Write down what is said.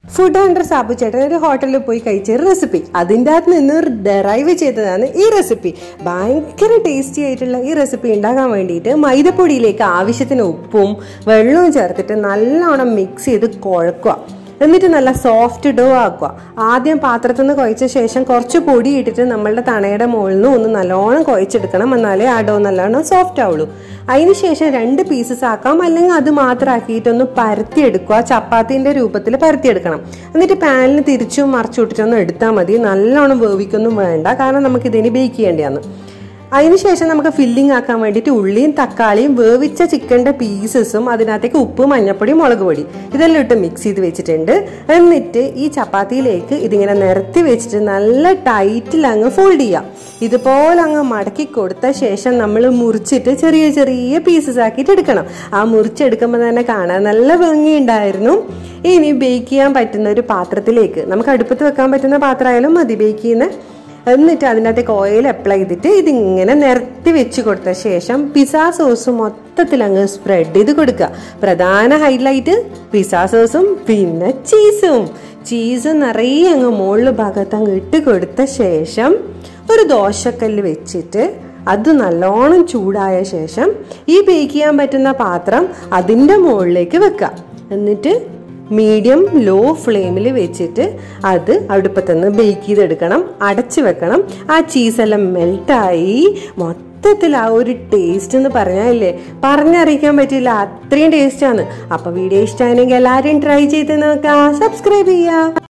food Hunter Sabu ചേട്ടൻ ഒരു ഹോട്ടലിൽ പോയി കഴിച്ച ഒരു റെസിപ്പി അതിൻ്റെ അകത്ത് നിന്ന് ഡെറൈവ് ചെയ്തതാണ് ഈ റെസിപ്പി ഭയങ്കര ടേസ്റ്റി ആയിട്ടുള്ള ഈ റെസിപ്പി ഉണ്ടാക്കാൻ വേണ്ടിയിട്ട് മൈദപ്പൊടിയിലേക്ക് ആവശ്യത്തിന് ഉപ്പും വെള്ളവും ചേർത്തിട്ട് നല്ലോണം മിക്സ് ചെയ്ത് കുഴക്കുക എന്നിട്ട് നല്ല സോഫ്റ്റ് ഡോ ആക്കുക ആദ്യം പാത്രത്തിൽ നിന്ന് കുഴച്ച ശേഷം കുറച്ച് പൊടി ഇട്ടിട്ട് നമ്മളുടെ തണയുടെ മുകളിൽ നിന്ന് ഒന്ന് നല്ലോണം കുഴച്ചെടുക്കണം എന്നാലേ ആ ഡോ നല്ലോണം സോഫ്റ്റ് ആവുള്ളൂ അതിന് ശേഷം രണ്ട് പീസസ് ആക്കാം അല്ലെങ്കിൽ അത് മാത്രം ആക്കിയിട്ടൊന്ന് പരത്തിയെടുക്കുക ചപ്പാത്തിന്റെ രൂപത്തിൽ പരത്തിയെടുക്കണം എന്നിട്ട് പാനിൽ തിരിച്ചും മറിച്ചു വിട്ടിട്ടൊന്ന് എടുത്താൽ മതി നല്ലോണം വേവിക്കൊന്നും വേണ്ട കാരണം നമുക്ക് ഇതിന് ബേക്ക് ചെയ്യേണ്ടതാണ് അതിനുശേഷം നമുക്ക് ഫില്ലിംഗ് ആക്കാൻ വേണ്ടിയിട്ട് ഉള്ളിയും തക്കാളിയും വേവിച്ച ചിക്കൻ്റെ പീസസും അതിനകത്തേക്ക് ഉപ്പ് മഞ്ഞപ്പൊടി മുളക് പൊടി ഇതെല്ലാം ഇട്ട് മിക്സ് ചെയ്ത് വെച്ചിട്ടുണ്ട് എന്നിട്ട് ഈ ചപ്പാത്തിയിലേക്ക് ഇതിങ്ങനെ നിരത്തി വെച്ചിട്ട് നല്ല ടൈറ്റിൽ അങ്ങ് ഫോൾഡ് ചെയ്യാം ഇതുപോലെ അങ്ങ് മടക്കി കൊടുത്ത ശേഷം നമ്മൾ മുറിച്ചിട്ട് ചെറിയ ചെറിയ പീസസ് ആക്കിയിട്ട് എടുക്കണം ആ മുറിച്ചെടുക്കുമ്പോൾ തന്നെ കാണാൻ നല്ല ഭംഗിയുണ്ടായിരുന്നു ഇനി ബേക്ക് ചെയ്യാൻ പറ്റുന്ന ഒരു പാത്രത്തിലേക്ക് നമുക്ക് അടുപ്പത്ത് വെക്കാൻ പറ്റുന്ന പാത്രമായാലും മതി ബേക്ക് ചെയ്യുന്ന എന്നിട്ട് അതിനകത്തേക്ക് ഓയിൽ അപ്ലൈ ചെയ്തിട്ട് ഇതിങ്ങനെ നിരത്തി വെച്ച് കൊടുത്ത ശേഷം പിസ സോസ് മൊത്തത്തിൽ അങ്ങ് സ്പ്രെഡ് ചെയ്ത് കൊടുക്കുക പ്രധാന ഹൈലൈറ്റ് പിസ സോസും പിന്നെ ചീസും ചീസ് നിറയെ അങ്ങ് മുകളിൽ ഭാഗത്ത് അങ്ങ് ഇട്ട് കൊടുത്ത ശേഷം ഒരു ദോശക്കല്ല് വെച്ചിട്ട് അത് നല്ലോണം ചൂടായ ശേഷം ഈ ബേക്ക് ചെയ്യാൻ പറ്റുന്ന പാത്രം അതിൻ്റെ മുകളിലേക്ക് വെക്കുക എന്നിട്ട് മീഡിയം ലോ ഫ്ലെയിമിൽ വെച്ചിട്ട് അത് അടുപ്പത്തുനിന്ന് ബേക്ക് ചെയ്തെടുക്കണം അടച്ചു വെക്കണം ആ ചീസെല്ലാം മെൽട്ടായി മൊത്തത്തിൽ ആ ഒരു ടേസ്റ്റ് എന്ന് പറഞ്ഞാലേ പറഞ്ഞറിയിക്കാൻ പറ്റില്ല അത്രയും ടേസ്റ്റാണ് അപ്പോൾ വീഡിയോ ഇഷ്ടമാണെങ്കിൽ എല്ലാവരും ട്രൈ ചെയ്ത് നോക്കാം സബ്സ്ക്രൈബ് ചെയ്യുക